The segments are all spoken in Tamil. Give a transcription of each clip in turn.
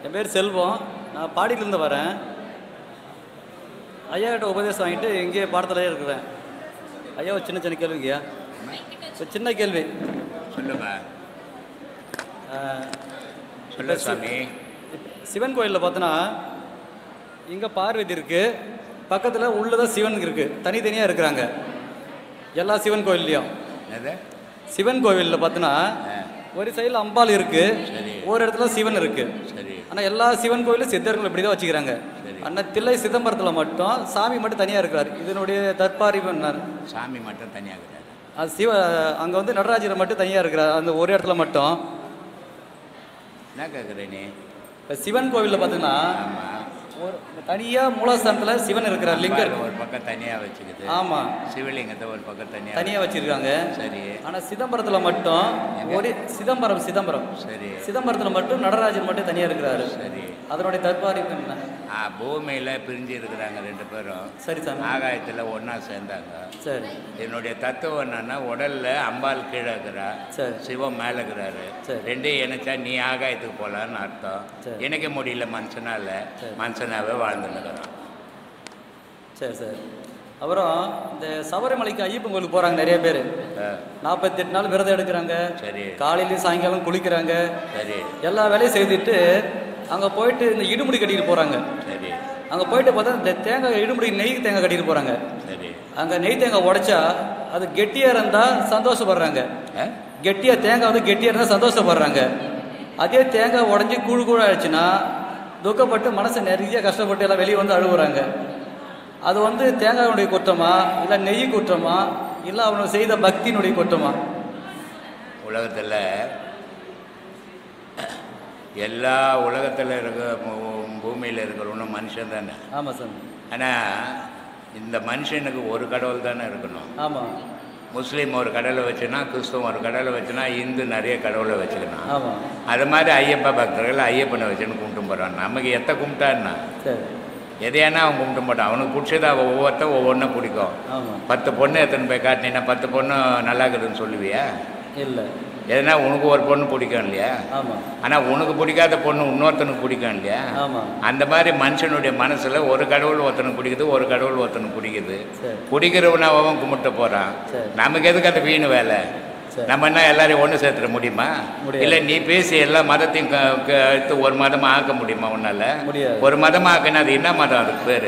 என் பேர் செல்வம் நான் பாடியிலேருந்து வரேன் ஐயா கிட்ட உபதேசம் வாங்கிட்டு இங்கேயே பாடத்திலே இருக்கிறேன் ஐயா ஒரு சின்ன சின்ன கேள்விங்கய்யா ஒரு சின்ன கேள்வி சொல்லுங்க அஹ், சொல்லு சாமி சிவன் கோயிலில் பார்த்தோன்னா இங்கே பார்வதி இருக்குது பக்கத்தில் உள்ளதான் சிவன் இருக்குது தனித்தனியாக இருக்கிறாங்க எல்லா சிவன் கோயில்லையும் என்னது சிவன் கோவிலில் பார்த்தோன்னா ஆ, ஒரு சைடில் அம்பாள் இருக்குது சரி ஒரு இடத்துல சிவன் இருக்குது சரி ஆனால் எல்லா சிவன் கோயிலும் சித்தர்கள் இப்படி தான் வச்சுக்கிறாங்க சரி. ஆனால் தில்லை சிதம்பரத்தில் மட்டும் சாமி மட்டும் தனியாக இருக்கிறார் இதனுடைய தற்பாரிவன்னார் சாமி மட்டும் தனியாகிறாரு அது சிவ அங்கே வந்து நடராஜர் மட்டும் தனியாக இருக்கிறார் அந்த ஒரு இடத்துல மட்டும் என்ன கேட்குற நீ இப்போ சிவன் கோவிலில் பார்த்தீங்கன்னா ஆமாம் ஒரு தனியாக மூலஸ்தானத்தில் சிவன் இருக்கிறார் லிங்கர் ஒரு பக்கம் தனியாக வச்சுக்குது ஆமாம் சிவலிங்கத்தை ஒரு பக்கம் தனியாக தனியாக வச்சிருக்காங்க சரி ஆனால் சிதம்பரத்தில் மட்டும் ஒரு சிதம்பரம் சிதம்பரம் சரி சிதம்பரத்தில் மட்டும் நடராஜர் மட்டும் தனியாக இருக்கிறாரு சரி அதனுடைய தற்பாரிவு என்ன ஆ பூமியில் பிரிஞ்சு இருக்கிறாங்க ரெண்டு பேரும் சரி சாமி ஆகாயத்தில் ஒன்றா சேர்ந்தாங்க சரி என்னுடைய தத்துவம் என்னன்னா உடல்ல அம்பாள் கீழே இருக்கிறா சரி சிவம் மேலே இருக்கிறாரு சரி. ரெண்டையும் இணைச்சா நீ ஆகாயத்துக்கு போகலான்னு அர்த்தம் சரி. இணைக்க முடியல மனுஷனால சரி. மனுஷனாவே வாழ்ந்துன்னுக்குறான் சரி சரி அப்புறம் இந்த சபரிமலைக்கு ஐயப்பன் கோயிலுக்கு போகிறாங்க நிறைய பேர் நாற்பத்தெட்டு நாள் விரதம் எடுக்கிறாங்க சரி காலையிலையும் சாயங்காலம் குளிக்கிறாங்க சரி எல்லா வேலையும் செய்துட்டு அங்கே போயிட்டு இந்த இடுமுடி கட்டிட்டு போகிறாங்க சரி அங்கே போயிட்டு பார்த்தா இந்த தேங்காய் இடுமுடி நெய் தேங்காய் கட்டிட்டு போகிறாங்க சரி அங்கே நெய் தேங்காய் உடைச்சா அது கெட்டியாக இருந்தால் சந்தோஷப்படுறாங்க ஆ? கெட்டியாக தேங்காய் வந்து கெட்டியாக இருந்தால் சந்தோஷப்படுறாங்க அதே தேங்காய் உடஞ்சி கூழு கூழ ஆயிடுச்சுன்னா துக்கப்பட்டு மனசு நிறைய கஷ்டப்பட்டு எல்லாம் வெளியே வந்து அழுகுறாங்க அது வந்து தேங்காயினுடைய குற்றமா இல்லை நெய் குற்றமா இல்லை அவனுக்கு செய்த பக்தியினுடைய குற்றமா உலகத்தில் எல்லா உலகத்தில் இருக்க பூமியில் இருக்கிறவனும் மனுஷன் தானே ஆமாம் சார் ஆனால் இந்த மனுஷனுக்கு ஒரு கடவுள் தானே இருக்கணும் ஆமாம் முஸ்லீம் ஒரு கடவுளை வச்சுனா கிறிஸ்துவம் ஒரு கடவுளை வச்சுனா இந்து நிறைய கடவுளை வச்சுக்கணும் ஆமாம் அது மாதிரி ஐயப்ப பக்தர்கள் ஐயப்பனை வச்சுன்னு கும்பிட்டு போகிறான் நமக்கு எத்த கும்பிட்டான்னா சரி எதையானா அவன் கும்பிட்டு போட்டான் அவனுக்கு பிடிச்சதா ஒவ்வொருத்தன் ஒவ்வொன்றும் பிடிக்கும் ஆமாம் பத்து பொண்ணு எத்தனை போய் காட்டினீங்கன்னா பத்து பொண்ணு நல்லா இருக்குதுன்னு சொல்லுவியா இல்லை எதுனா உனக்கு ஒரு பொண்ணு பிடிக்கும் இல்லையா ஆமாம் ஆனால் உனக்கு பிடிக்காத பொண்ணு இன்னொருத்தனுக்கு பிடிக்கும் இல்லையா ஆமாம் அந்த மாதிரி மனுஷனுடைய மனசில் ஒரு கடவுள் ஒருத்தனுக்கு பிடிக்குது ஒரு கடவுள் ஒருத்தனுக்கு பிடிக்குது சரி பிடிக்கிறவன அவன் கும்பிட்டு போகிறான் சரி. நமக்கு எதுக்கு அந்த வீணு வேலை சரி. நம்ம என்ன எல்லாரையும் ஒன்று சேர்த்துட முடியுமா முடியாது. இல்லை நீ பேசி எல்லா மதத்தையும் க- க- எடுத்து ஒரு மதமாக ஆக்க முடியுமா உன்னால முடியாது. ஒரு மதமாக ஆக்கினா அது என்ன மதம் அதுக்கு பேர்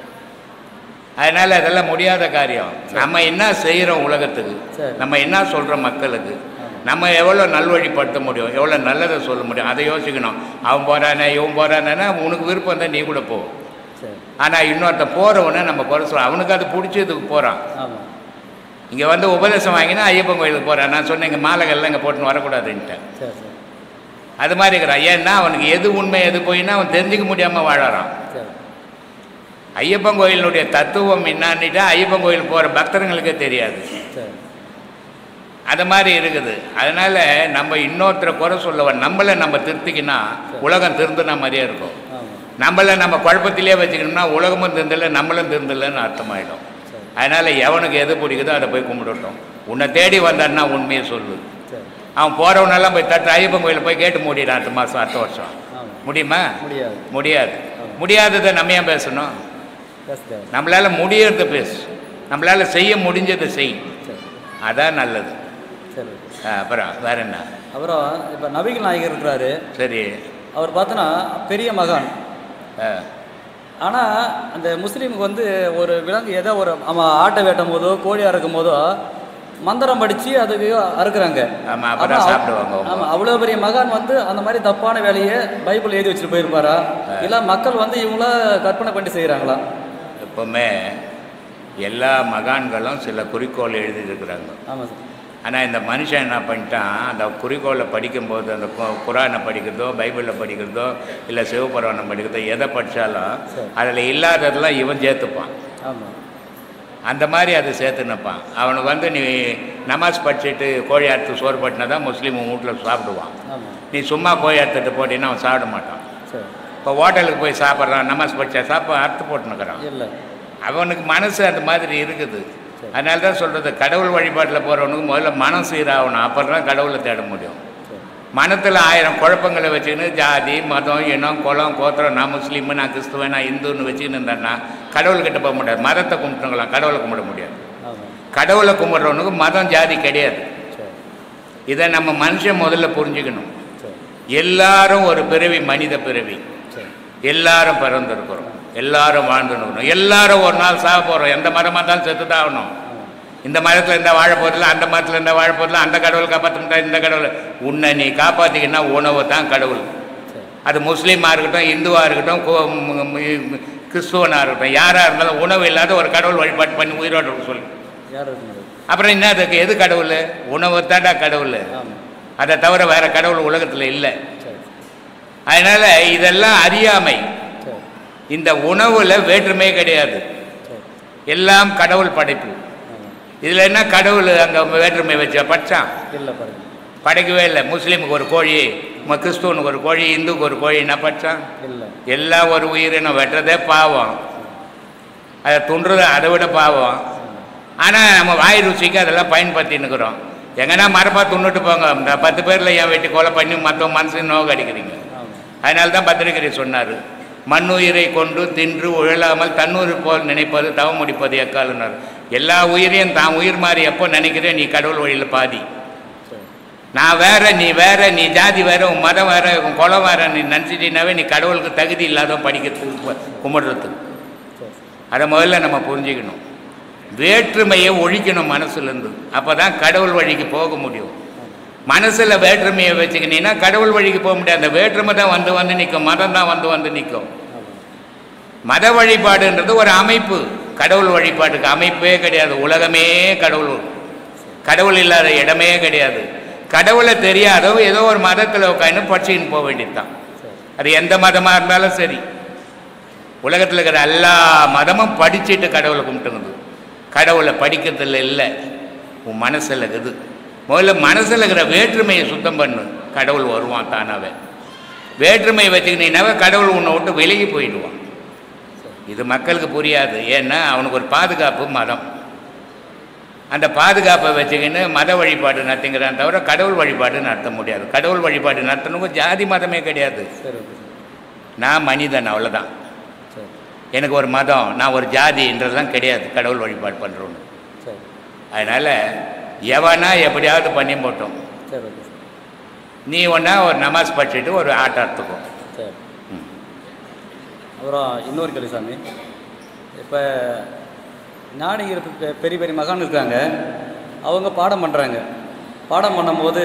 அதனால அதெல்லாம் முடியாத காரியம் நம்ம என்ன செய்கிறோம் உலகத்துக்கு சரி. நம்ம என்ன சொல்கிறோம் மக்களுக்கு நம்ம எவ்வளோ நல்வழிப்படுத்த முடியும் எவ்வளோ நல்லதை சொல்ல முடியும் அதை யோசிக்கணும் அவன் போகிறானே இவன் போகிறானேன்னா உனக்கு விருப்பம் தான் நீ கூட போ சரி ஆனால் இன்னொருத்தன் போகிறவனை நம்ம குறை சொல்ல அவனுக்கு அது பிடிச்சதுக்கு போகிறான் ஆமாம் இங்கே வந்து உபதேசம் வாங்கினா ஐயப்பன் கோயிலுக்கு போகிறேன் நான் சொன்னேன் இங்கே மாலைகள்லாம் இங்கே போட்டுன்னு வரக்கூடாதுன்ட்டேன் சரி சரி அது மாதிரி இருக்கிறான் ஏன்னா அவனுக்கு எது உண்மை எது போயின்னா அவன் தெரிஞ்சுக்க முடியாமல் வாழறான் சரி ஐயப்பன் கோயிலினுடைய தத்துவம் என்னான்னுட்டா ஐயப்பன் கோயில் போகிற பக்தர்களுக்கே தெரியாது சரி அது மாதிரி இருக்குது அதனால நம்ம இன்னொருத்தரை குறை சொல்லவன் நம்மளை நம்ம திருத்திக்கினா உலகம் திருந்தின மாதிரியே இருக்கும் ஆமாம் நம்மளை நம்ம குழப்பத்திலே வச்சுக்கணும்னா உலகமும் திருந்தலை நம்மளும் திருந்தலைன்னு அர்த்தமாயிடும் சரி அதனால எவனுக்கு எது பிடிக்குதோ அதை போய் கும்பிடட்டும் உன்னை தேடி வந்தான்னா உண்மையை சொல்லு சரி அவன் போகிறவனெல்லாம் போய் தட்டு ஐயப்பன் கோயிலில் போய் கேட்டு மூடிடான் அடுத்த மாதம் அடுத்த வருஷம் ஆமாம் முடியுமா முடியாது முடியாது ஆமா. முடியாததை நம்ம ஏன் பேசணும் பேசுகிறேன் நம்மளால் முடியறத பேசு நம்மளால் செய்ய முடிஞ்சதை செய் சரி அதான் நல்லது சரி ஆ, அப்புறம் வேற என்ன அப்புறம் இப்போ நபிகள் நாயகர் இருக்கிறாரு சரி அவர் பார்த்தோன்னா பெரிய மகான் ஆ, ஆனால் அந்த முஸ்லீமுக்கு வந்து ஒரு விலங்கு ஏதோ ஒரு அவன் ஆட்டை வெட்டும் போதோ கோழி அறுக்கும் போதோ மந்திரம் படித்து அதுக்கு அறுக்குறாங்க ஆமா அப்பதான் சாப்பிடுவாங்க அவங்க. ஆமாம் அவ்வளோ பெரிய மகான் வந்து அந்த மாதிரி தப்பான வேலையை பைபிள் எழுதி வச்சுட்டு போயிருப்பாரா இல்லை மக்கள் வந்து இவங்கள கற்பனை பண்ணி செய்கிறாங்களா எப்பவுமே எல்லா மகான்களும் சில குறிக்கோள் எழுதியிருக்கிறாங்க ஆமாம் சார் ஆனால் இந்த மனுஷன் என்ன பண்ணிட்டான் அந்த குறிக்கோளை படிக்கும்போது அந்த கு- குரானை படிக்கிறதோ பைபிளில் படிக்கிறதோ இல்லை சிவபுராணம் படிக்கிறதோ எதை படித்தாலும் சரி. அதில் இல்லாததெல்லாம் இவன் சேர்த்துப்பான் ஆமாம் அந்த மாதிரி அதை சேர்த்து நிற்பான் அவனுக்கு வந்து நீ நமாஸ் படிச்சுட்டு கோழி அறுத்து சோறு பட்டினா தான் முஸ்லீம் வீட்டில் சாப்பிடுவான் ஆமாம் நீ சும்மா கோழி அறுத்துட்டு போட்டின்னா அவன் சாப்பிட மாட்டான் சரி இப்போ ஹோட்டலுக்கு போய் சாப்பிட்றான் நமாஸ் படித்தா சாப்பிட அறுத்து போட்டுனுக்கிறான் இல்லை அவனுக்கு மனசு அந்த மாதிரி இருக்குது சரி. அதனால தான் சொல்கிறது கடவுள் வழிபாட்டில் போகிறவனுக்கு முதல்ல மனம் சீராகணும் அப்புறம் தான் கடவுளை தேட முடியும் சரி மனத்தில் ஆயிரம் குழப்பங்களை வச்சுக்கின்னு ஜாதி மதம் இனம் குலம் கோத்திரம் நான் முஸ்லீமு நான் கிறிஸ்துவன் நான் இந்துன்னு வச்சுக்கின்னு இருந்தேன்னா கடவுள்கிட்ட போக முடியாது மதத்தை கும்பிட்டுங்களாம் கடவுளை கும்பிட முடியாது ஆமாம் கடவுளை கும்பிட்றவனுக்கு மதம் ஜாதி கிடையாது சரி இதை நம்ம மனுஷன் முதல்ல புரிஞ்சுக்கணும் சரி எல்லாரும் ஒரு பிறவி மனித பிறவி சரி எல்லாரும் பிறந்திருக்கிறோம் எல்லாரும் வாழ்ந்துருக்கணும் எல்லாரும் ஒரு நாள் சாக போகிறோம் எந்த மதமாக இருந்தாலும் செத்து தான் ஆகணும் ஆமாம் இந்த மதத்தில் இருந்தால் வாழ போதில்ல அந்த மதத்தில் இருந்தால் வாழ போதில்ல அந்த கடவுள் காப்பாற்ற இந்த கடவுள் உன்னை நீ காப்பாற்றிக்கினா உணவு தான் கடவுள் சரி அது முஸ்லீமாக இருக்கட்டும் இந்துவாக இருக்கட்டும் கோ- மு- மு- கிறிஸ்துவனாக இருக்கட்டும் யாராக இருந்தாலும் உணவு இல்லாத ஒரு கடவுள் வழிபாடு பண்ணி உயிரோடு இருக்க சொல்லு யார் இருக்க முடியாது அப்புறம் என்ன அதுக்கு எது கடவுள் உணவு தாண்டா கடவுள் ஆமாம் அதை தவிர வேற கடவுள் உலகத்தில் இல்லை சரி அதனால இதெல்லாம் அறியாமை சரி இந்த உணவுல வேற்றுமையே கிடையாது சரி எல்லாம் கடவுள் படைப்பு ஆமாம் இதுல என்ன கடவுள் அங்க வேற்றுமை வச்சா படைச்சான் இல்லை பாருங்க படைக்கவே இல்லை முஸ்லீமுக்கு ஒரு கோழி ம- கிறிஸ்துவனுக்கு ஒரு கோழி இந்துக்கு ஒரு கோழி என்ன படைச்சான் இல்லை எல்லாம் ஒரு உயிரினம் வெட்டுறதே பாவம் அதை துண்டுறது அதை விட பாவம் ஆனால் நம்ம வாய் ருசிக்கு அதெல்லாம் பயன்படுத்தின்னுக்குறோம் எங்கன்னா மரப்பா துண்ணுட்டு போங்க இந்த பத்து பேரில் ஏன் வெட்டி கொலை பண்ணி மற்ற மனசு நோக்கு அடிக்கிறீங்க ஆமாம் அதனால தான் பத்திரிகை சொன்னார் மண்ணுயிரை கொண்டு தின்று உழலாமல் தன்னுயிர் போல் நினைப்பது தவம் முடிப்பது எக்காலுனார் எல்லா உயிரையும் தான் உயிர் மாதிரி எப்போ நினைக்கிறேன் நீ கடவுள் வழியில் பாதி சரி நான் வேற நீ வேற நீ ஜாதி வேற உன் மதம் வேற உன் குலம் வேற நீ நினச்சிட்டீனாவே நீ கடவுளுக்கு தகுதி இல்லாத படிக்கிறதுக்கு கு- கும்பிடுறதுக்கு சரி அதை முதல்ல நம்ம புரிஞ்சுக்கணும் வேற்றுமையை ஒழிக்கணும் மனசுலேருந்து அப்போ தான் கடவுள் வழிக்கு போக முடியும் மனசில் வேற்றுமையை வச்சுக்கினீங்கன்னா கடவுள் வழிக்கு போக முடியாது அந்த வேற்றுமை தான் வந்து வந்து நிற்கும் மதம் தான் வந்து வந்து நிற்கும் ஆமாம் மத வழிபாடுன்றது ஒரு அமைப்பு கடவுள் வழிபாட்டுக்கு அமைப்பே கிடையாது உலகமே கடவுள் கடவுள் இல்லாத இடமே கிடையாது கடவுளை தெரியாதவ ஏதோ ஒரு மதத்தில் உட்காந்து படிச்சுக்கின்னு போக வேண்டியதுதான் சரி அது எந்த மதமாக இருந்தாலும் சரி உலகத்தில் இருக்கிற எல்லா மதமும் படிச்சுட்டு கடவுளை கும்பிட்டுங்குது கடவுளை படிக்கிறதுல இல்லை உன் மனசில் இருக்குது முதல்ல மனசில் இருக்கிற வேற்றுமையை சுத்தம் பண்ணு கடவுள் வருவான் தானாவே வேற்றுமையை வச்சுக்கினீங்கன்னாவே கடவுள் உன்னை விட்டு விலகி போயிடுவான் இது மக்களுக்கு புரியாது ஏன்னா அவனுக்கு ஒரு பாதுகாப்பு மதம் அந்த பாதுகாப்பை வச்சுக்கின்னு மத வழிபாடு நடத்துங்கிறான் தவிர கடவுள் வழிபாடு நடத்த முடியாது கடவுள் வழிபாடு நடத்தணுக்கும் ஜாதி மதமே கிடையாது சரி ஓகே சார் நான் மனிதன் அவ்வளோதான் சரி எனக்கு ஒரு மதம் நான் ஒரு ஜாதின்றதுலாம் கிடையாது கடவுள் வழிபாடு பண்ணுறோன்னு சரி அதனால் எவனா எப்படியாவது பண்ணி போட்டோம் சரி ஓகே சார் நீ ஒன்றா ஒரு நமாஸ் படிச்சுட்டு ஒரு ஆட்டம் எடுத்துக்கோ சரி ம். அப்புறம் இன்னொரு கேள்வி சாமி இப்போ ஞானிகள் பெ- பெரிய பெரிய மகான் இருக்காங்க அவங்க பாடம் பண்ணுறாங்க பாடம் பண்ணும்போது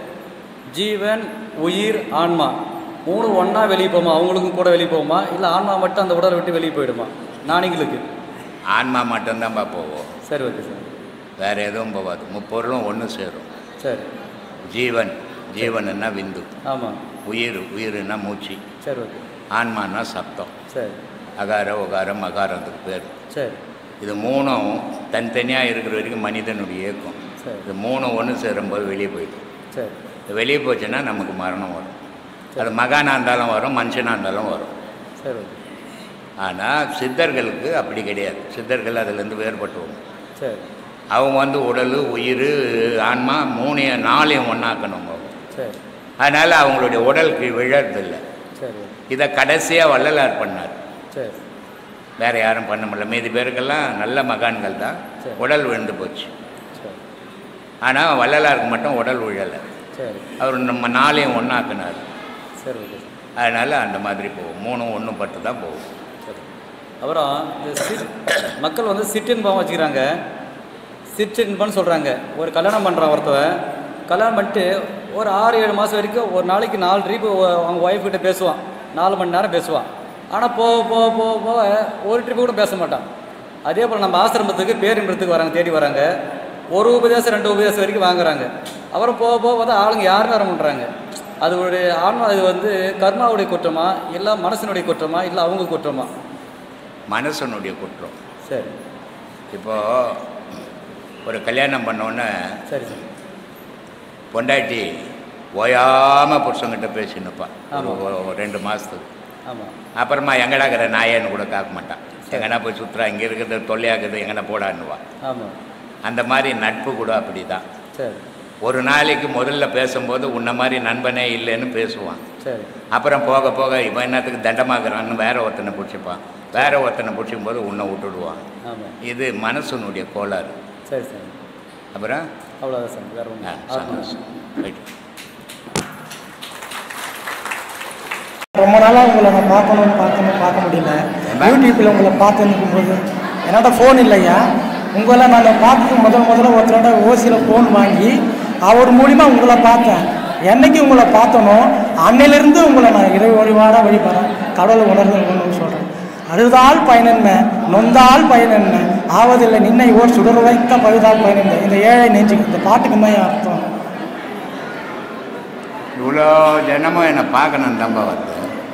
ஜீவன் உயிர் ஆன்மா மூணு ஒன்றா வெளியே போகுமா அவங்களுக்கும் கூட வெளியே போகுமா இல்லை ஆன்மா மட்டும் அந்த உடலை விட்டு வெளியே போயிடுமா ஞானிகளுக்கு ஆன்மா மட்டும்தான்ப்பா போவோம் சரி ஓகே சார் வேறு எதுவும் போகாது முப்பொருளும் ஒன்று சேரும் சரி ஜீவன் ஜீவனுன்னா விந்து ஆமாம் உயிர் உயிர்னா மூச்சு சரி ஓகே ஆன்மானா சப்தம் சரி அகார உகாரம் அகாரத்துக்கு பேர் சரி இது மூணும் தனித்தனியாக இருக்கிற வரைக்கும் மனிதனுடைய இயக்கம் சரி இது மூணும் ஒன்று சேரும்போது வெளியே போயிடும் சரி இது வெளியே போச்சுன்னா நமக்கு மரணம் வரும் அது மகானாக இருந்தாலும் வரும் மனுஷனாக இருந்தாலும் வரும் சரி ஓகே ஆனால் சித்தர்களுக்கு அப்படி கிடையாது சித்தர்கள் அதிலேருந்து வேறுபட்டுவோம் சரி அவங்க வந்து உடல் உயிர் ஆன்மா மூணையும் நாளையும் ஒன்றாக்கணும் அவங்க சரி அதனால் அவங்களுடைய உடலுக்கு விழறதில்லை சரி இதை கடைசியாக வள்ளலார் பண்ணார் சரி வேறு யாரும் பண்ண முடியல மீதி பேருக்கெல்லாம் நல்ல மகான்கள் தான் சரி. உடல் விழுந்து போச்சு சரி ஆனால் வள்ளலாருக்கு மட்டும் உடல் விழலை சரி அவர் நம்ம நாளையும் ஒன்றாக்குனார் சரி ஓகே சார் அதனால் அந்த மாதிரி போகும் மூணும் ஒன்று பட்டு தான் போகும் சரி அப்புறம் இந்த சிட் மக்கள் வந்து சிற்றின்பம் வச்சுக்கிறாங்க சிற்றின்பம்னு சொல்கிறாங்க ஒரு கல்யாணம் பண்ணுறான் ஒருத்தவன் கல்யாணம் பண்ணிட்டு ஒரு ஆறு ஏழு மாதம் வரைக்கும் ஒரு நாளைக்கு நாலு ட்ரிப்பு அவங்க ஒய்ஃப் கிட்ட பேசுவான் நாலு மணி நேரம் பேசுவான் ஆனால் போக போக போக போக ஒரு ட்ரிப்பு கூட பேச மாட்டான் அதே போல் நம்ம ஆசிரமத்துக்கு பேரின்பத்துக்கு வராங்க தேடி வராங்க ஒரு உபதேசம் ரெண்டு உபதேசம் வரைக்கும் வாங்குறாங்க அப்புறம் போக போக பார்த்தா ஆளுங்க யாருன்னு வர பண்ணுறாங்க அது ஒரு ஆன்மா அது வந்து கர்மாவுடைய குற்றமா இல்லை மனசனுடைய குற்றமா இல்லை அவங்க குற்றமா மனசனுடைய குற்றம் சரி இப்போது ஒரு கல்யாணம் பண்ணோன்னே சரி சார் பொண்டாட்டி ஓயாமல் புருஷங்கிட்ட பேசினுப்பா ஆமா. ஒரு ஒரு ரெண்டு மாதத்துக்கு ஆமாம் அப்புறமா எங்கடா இருக்கிற நாயன்னு கூட காக்க மாட்டான் எங்கனா போய் சுற்றுறா இங்கே இருக்கிறது தொல்லையாக்குது எங்கனா போடான்னுவா ஆமாம் அந்த மாதிரி நட்பு கூட அப்படி தான் சரி ஒரு நாளைக்கு முதல்ல பேசும்போது உன்ன மாதிரி நண்பனே இல்லைன்னு பேசுவான் சரி அப்புறம் போக போக இவன் என்னத்துக்கு தண்டமாக்குறான்னு வேற ஒருத்தனை பிடிச்சிப்பான் வேற ஒருத்தனை பிடிச்சும் போது உன்னை விட்டுடுவான் ஆமாம் இது மனசனுடைய கோளாறு சரி சரி அப்புறம் அவ்வளோதான் சார் வேறு ஆ, ஒன்றும் சந்தோஷம் ரைட் ரொம்ப நாளாக உங்களை நான் பார்க்கணும் பார்க்கணும் பார்க்க முடியல யூடியூப்பில் உங்களை பார்த்து நிற்கும்போது என்னோட ஃபோன் இல்லையா உங்களை நான் பார்த்து முதல் முதல்ல ஒருத்தரோட ஓசியில் ஃபோன் வாங்கி அவர் மூலிமா உங்களை பார்த்தேன் என்னைக்கு உங்களை பார்த்தனோ அன்னையிலிருந்து உங்களை நான் இறை வழிபாடாக வழிபடுறேன் கடவுளை உணர்ந்து சொல்கிறேன் அழுதால் பயனென்ன நொந்தால் பயனென்ன ஆவதில்லை நின்னை ஓர் சுடர் வைத்த பழுதால் பயனென்ன இந்த ஏழை நெஞ்சுக்கு இந்த பாட்டுக்கு தான் அர்த்தம் இவ்வளோ ஜனமும் என்னை பார்க்கணும் தம்ப வருது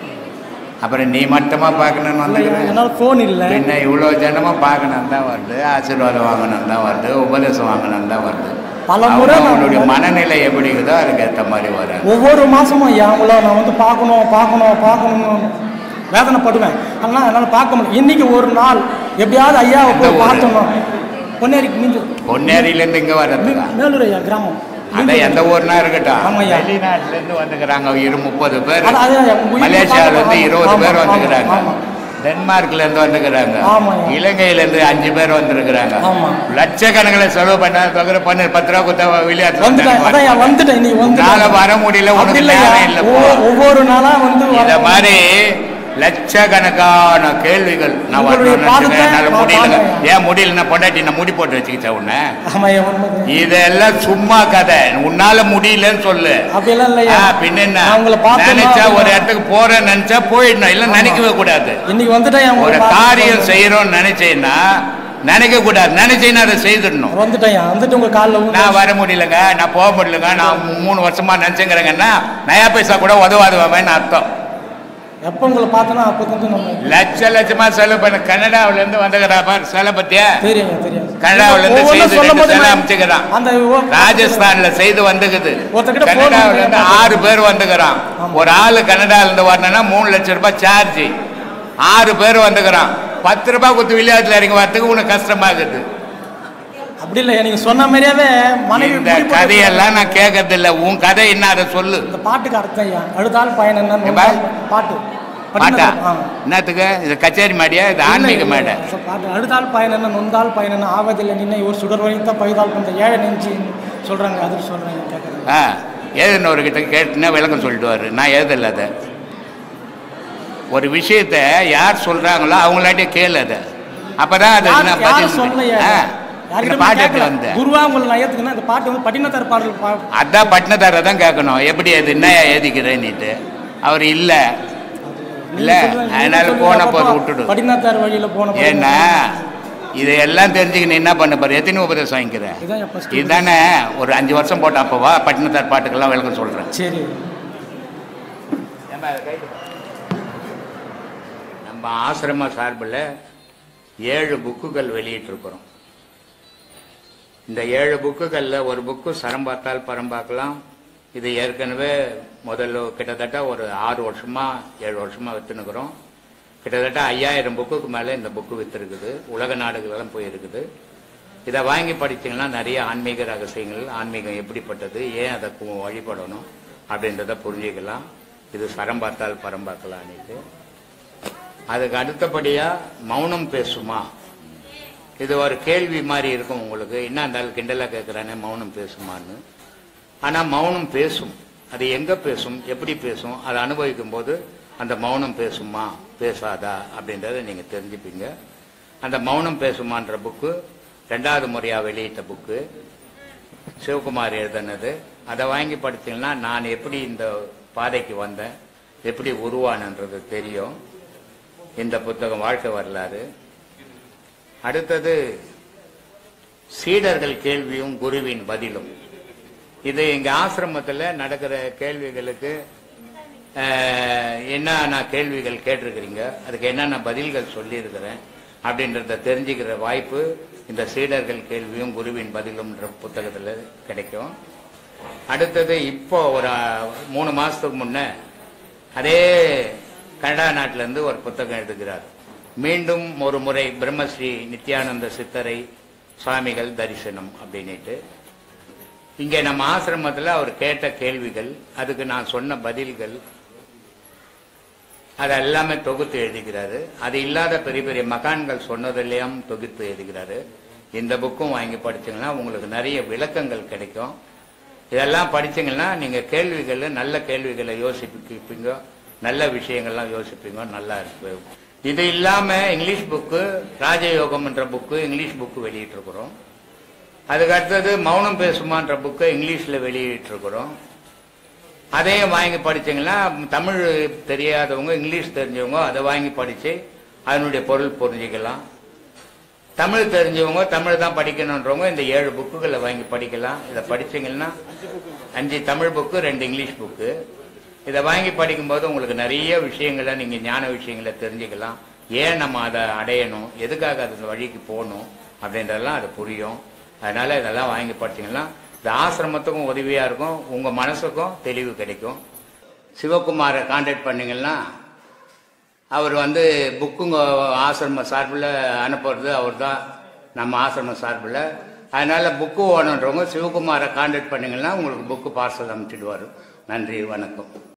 அப்புறம் நீ மட்டுமா பார்க்கணும்னு வந்துக்கிறேன் என்னால் ஃபோன் இல்லை பின்ன இவ்வளோ ஜனமும் பார்க்கணும் தான் வருது ஆசீர்வாதம் வாங்கணும் தான் வருது உபதேசம் வாங்கணும் தான் வருது பல முறை நான் அவங்களுடைய மனநிலை எப்படி இருக்குதோ அதுக்கு ஏற்ற மாதிரி வரும் ஒவ்வொரு மாதமும் ஐயா உங்களை நான் வந்து பார்க்கணும் பார்க்கணும் பார்க்கணும்னு வேதனைப்படுவேன் ஆனால் என்னால் பார்க்க முடியும் இன்னைக்கு ஒரு நாள் எப்படியாவது ஐயாவை எந்த போய் ஊரு? பார்த்தணும் பொன்னேரி மீஞ்சு பொன்னேரியிலேருந்து இங்கே வர்றதுக்கா மேலூர் ஐயா கிராமம் அதான் எந்த ஊர்னா இருக்கட்டும் ஆமாய்யா. வெளிநாட்டுலேருந்து வந்துக்கிறாங்க இரு முப்பது பேர் அது- அது உங்க வீட்டுக்கு மலேசியாவிலேருந்து ஆமா, இருபது ஆமா, பேர் ஆமா, வந்துக்கிறாங்க ஆமா. டென்மார்க்லேருந்து வந்துக்கிறாங்க ஆமாய்யா. இலங்கையிலேருந்து அஞ்சு பேர் வந்திருக்கிறாங்க ஆமா. லட்சக்கணக்கில் செலவு பண்ண தவிர பண்ணு பத்து ரூபா கொடுத்தா வந்துட்டேன் அதான் ஐயா விளையாட்டு வந்துட்டேன் இன்னைக்கு உன்னால வந்து வர முடியல அப்படி உனக்கு இல்லையா நேரம் இல்லை போ. ஒவ்வொரு- ஒவ்வொரு நாளாக வந்து இத வர- மாதிரி லட்சக்கணக்கான கேள்விகள் நான் உங்களுடைய வரணும்னு பாதத்தை நினைச்சேன். என்னால நான் முடியல பார்க்கிறேன். ஏன் முடியல நான் பொண்டாட்டி நான் முடி போட்டு வச்சுக்கிச்சா உன்னை ஆமா ஐயா உண்மைதான். இதெல்லாம் சும்மா கதை உன்னால முடியலன்னு சொல்லு அப்படியெல்லாம் இல்லையா ஆ, பின்ன என்ன நான் உங்களை பார்த்தேன்னா நினைச்சா ஒரு அப்படின்னா- இடத்துக்கு போறேன்னு நினைச்சா போயிடணும் இல்ல நினைக்கவே கூடாது இன்னைக்கு வந்துட்டேன் ஐயா உங்களை ஒரு பார்த்து காரியம் போறேன். செய்யறோம்னு நினைச்சேன்னா நினைக்க கூடாது நினைச்சேன்னா அதை செய்திடணும் வந்துட்டேன் ஐயா வந்துட்டு உங்க காலில் நான் வர முடியலங்க நான் போக முடியலங்க நான் மூணு வருஷமா நினைச்சுங்கிறேங்கன்னா நயா பைசா கூட உதவாதுவாமன்னு அர்த்தம் எப்போ உங்களை பார்த்தோன்னா அப்போ வந்து நம்ம லட்ச லட்சமா செலவு பண்ண கனடாவுல இருந்து வந்துக்கிறா பாரு செலவு பத்தியா தெரியும் தெரியும் கனடாவுல இருந்து ஒவ்வொன்றும் செய்து சொல்லும் ரெண்டு போது செலவு நான் அமைச்சுக்கிறான் அந்த ஓ- ராஜஸ்தான்ல செய்து வந்துக்குது ஒருத்தர்கிட்ட phone கனடாவுல இருந்து பண்ணி ஆறு பேர் வந்துக்கிறான் ஆமா. ஒரு ஆளு கனடால இருந்து வரணும்னா மூணு லட்சம் ரூபாய் சார்ஜ் ஆறு பேர் வந்துக்கிறான் பத்து ரூபாய் கொடுத்து விளையாட்டுல இறங்கி வரதுக்கு உனக்கு கஷ்டமாகுது அப்படி இல்லை நீங்க சொன்ன மாதிரியாவே மனைவி இந்த முடி போட்டு- கதையெல்லாம் நான் கேட்கறது இல்ல உன் கதை என்ன அதை சொல்லு இந்த பாட்டுக்கு அர்த்தம் ஐயா அழுதால் பயன் என்ன ஏப்பா? பாட்டு பாட்டா ஆ. என்னத்துக்கு இது கச்சேரி மாடியா இது ஆன்மீக இல்லை, மேடை இல்லை. பாட்டு அழுதால் பயன் என்ன நொந்தால் பயன் என்ன ஆவதில்லை நின்னை ஒரு சுடர் வரைத்த பைதால் பந்த ஏழை நெஞ்சு சொல்றாங்க அது சொல்றாங்க கேட்கறேன் ஆ எழுதினவர்கிட்ட கேட்டுன்னா விளக்கம் சொல்லிடுவாரு நான் எழுதல அதை ஒரு விஷயத்த யார் சொல்றாங்களோ அவங்களாட்டே கேளு அதை அப்பதான் அது யார் நான் யாரும் பதில் சொல்லலையா ஆ, இந்த யார்கிட்ட பாட்டு கேட்கல எப்படி வந்த குருவா உங்களை நான் ஏத்துக்கணும் இந்த பாட்டு வந்து பட்டினத்தார் பாடல் பா- அதான் பட்டினத்தாரை தான் கேட்கணும் எப்படி அது என்ன எழுதிக்கிறேன்னுட்டு அவர் இல்ல இல்ல நீங்க சொல்றது- நீங்க அதனால சொல்றது போன அப்பப்போ போது விட்டுடு பட்டினத்தார் வழியில போன போது ஏன்னா இதையெல்லாம் தெரிஞ்சுக்க நீ என்ன பண்ண பாரு எத்தனை உபதேசம் வாங்கிக்கிற இதான் என் first இதுதானே ஒரு அஞ்சு வருஷம் போட்ட அப்பவா பட்டினத்தார் பாட்டுக்கெல்லாம் விளக்கம் சொல்றேன் சரி நம்ம ஆசிரம சார்பில் ஏழு புக்குகள் வெளியிட்டிருக்கிறோம் இந்த ஏழு புக்குகளில் ஒரு புக்கு சரம் பார்த்தால் பரம் பார்க்கலாம் இது ஏற்கனவே முதல்ல கிட்டத்தட்ட ஒரு ஆறு வருஷமா ஏழு வருஷமா விற்றுனுக்குறோம் கிட்டத்தட்ட ஐயாயிரம் புக்குக்கு மேலே இந்த புக்கு விற்றுருக்குது உலக நாடுகளெல்லாம் போயிருக்குது இதை வாங்கி படிச்சீங்கன்னா நிறைய ஆன்மீக ரகசியங்கள் ஆன்மீகம் எப்படிப்பட்டது ஏன் அதை கு- வழிபடணும் அப்படின்றத புரிஞ்சுக்கலாம் இது சரம் பார்த்தால் பரம் பார்க்கலான்னுட்டு அதுக்கு அடுத்தபடியா மௌனம் பேசுமா இது ஒரு கேள்வி மாதிரி இருக்கும் உங்களுக்கு என்ன இருந்தாலும் கிண்டலா கேட்குறானே மௌனம் பேசுமான்னு ஆனா மௌனம் பேசும் அது எங்க பேசும் எப்படி பேசும் அதை அனுபவிக்கும் போது அந்த மௌனம் பேசுமா பேசாதா அப்படின்றத நீங்க தெரிஞ்சுப்பீங்க அந்த மௌனம் பேசுமான்ற புக்கு ரெண்டாவது முறையா வெளியிட்ட புக்கு சிவகுமார் எழுதினது அதை வாங்கி படிச்சீங்கன்னா நான் எப்படி இந்த பாதைக்கு வந்தேன் எப்படி உருவானன்றது தெரியும் இந்த புத்தகம் வாழ்க்கை வரலாறு அடுத்தது சீடர்கள் கேள்வியும் குருவின் பதிலும் இது எங்க ஆசிரமத்துல நடக்கிற கேள்விகளுக்கு அஹ், என்னென்ன கேள்விகள் கேட்டிருக்கிறீங்க அதுக்கு என்னென்ன பதில்கள் சொல்லியிருக்கிறேன் அப்படின்றத தெரிஞ்சுக்கிற வாய்ப்பு இந்த சீடர்கள் கேள்வியும் குருவின் பதிலும்ன்ற புத்தகத்துல கிடைக்கும் அடுத்தது இப்போ ஒரு அஹ், மூணு மாசத்துக்கு முன்ன அதே கனடா நாட்டில இருந்து ஒரு புத்தகம் எழுதுகிறார் மீண்டும் ஒரு முறை பிரம்மஸ்ரீ நித்யானந்த சித்தரை சுவாமிகள் தரிசனம் அப்படின்னுட்டு இங்கே நம்ம ஆசிரமத்தில் அவர் கேட்ட கேள்விகள் அதுக்கு நான் சொன்ன பதில்கள் அது எல்லாமே தொகுத்து எழுதிக்கிறாரு அது இல்லாத பெரிய பெரிய மகான்கள் சொன்னதெல்லாம் தொகுத்து எழுதுகிறாரு இந்த புக்கும் வாங்கி படிச்சீங்கன்னா உங்களுக்கு நிறைய விளக்கங்கள் கிடைக்கும் இதெல்லாம் படிச்சீங்கன்னா நீங்க கேள்விகள் நல்ல கேள்விகளை யோசிப்பீங்க நல்ல விஷயங்கள்லாம் யோசிப்பீங்க நல்லா இருக்கு இது இல்லாம இங்கிலீஷ் புக்கு ராஜயோகம்ன்ற புக்கு இங்கிலீஷ் புக்கு வெளியிட்டு இருக்கிறோம் அதுக்கு அடுத்தது மௌனம் பேசுமான்ற புக்கை இங்கிலீஷ்ல வெளியிட்டு இருக்கிறோம் அதையும் வாங்கி படிச்சீங்கன்னா தமிழ் தெரியாதவங்க இங்கிலீஷ் தெரிஞ்சவங்க அதை வாங்கி படிச்சு அதனுடைய பொருள் புரிஞ்சுக்கலாம் தமிழ் தெரிஞ்சவங்க தமிழ் தான் படிக்கணுன்றவங்க இந்த ஏழு புக்குகளை வாங்கி படிக்கலாம் இதை படிச்சீங்கன்னா அஞ்சு தமிழ் புக்கு ரெண்டு இங்கிலீஷ் புக்கு இதை வாங்கி படிக்கும்போது உங்களுக்கு நிறைய விஷயங்களை நீங்கள் ஞான விஷயங்களை தெரிஞ்சுக்கலாம் ஏன் நம்ம அதை அடையணும் எதுக்காக அது அந்த வழிக்கு போகணும் அப்படின்றதெல்லாம் அது புரியும் அதனால இதெல்லாம் வாங்கி படிச்சீங்கன்னா இந்த ஆசிரமத்துக்கும் உதவியாக இருக்கும் உங்கள் மனசுக்கும் தெளிவு கிடைக்கும் சிவகுமாரை கான்டாக்ட் பண்ணீங்கன்னா அவர் வந்து புக்குங்க ஆசிரம சார்பில் அனுப்புறது அவர் தான் நம்ம ஆசிரம சார்பில் அதனால புக்கு ஓனன்றவங்க சிவகுமாரை கான்டாக்ட் பண்ணீங்கன்னா உங்களுக்கு புக்கு பார்சல் அனுப்பிச்சிடுவார் நன்றி வணக்கம்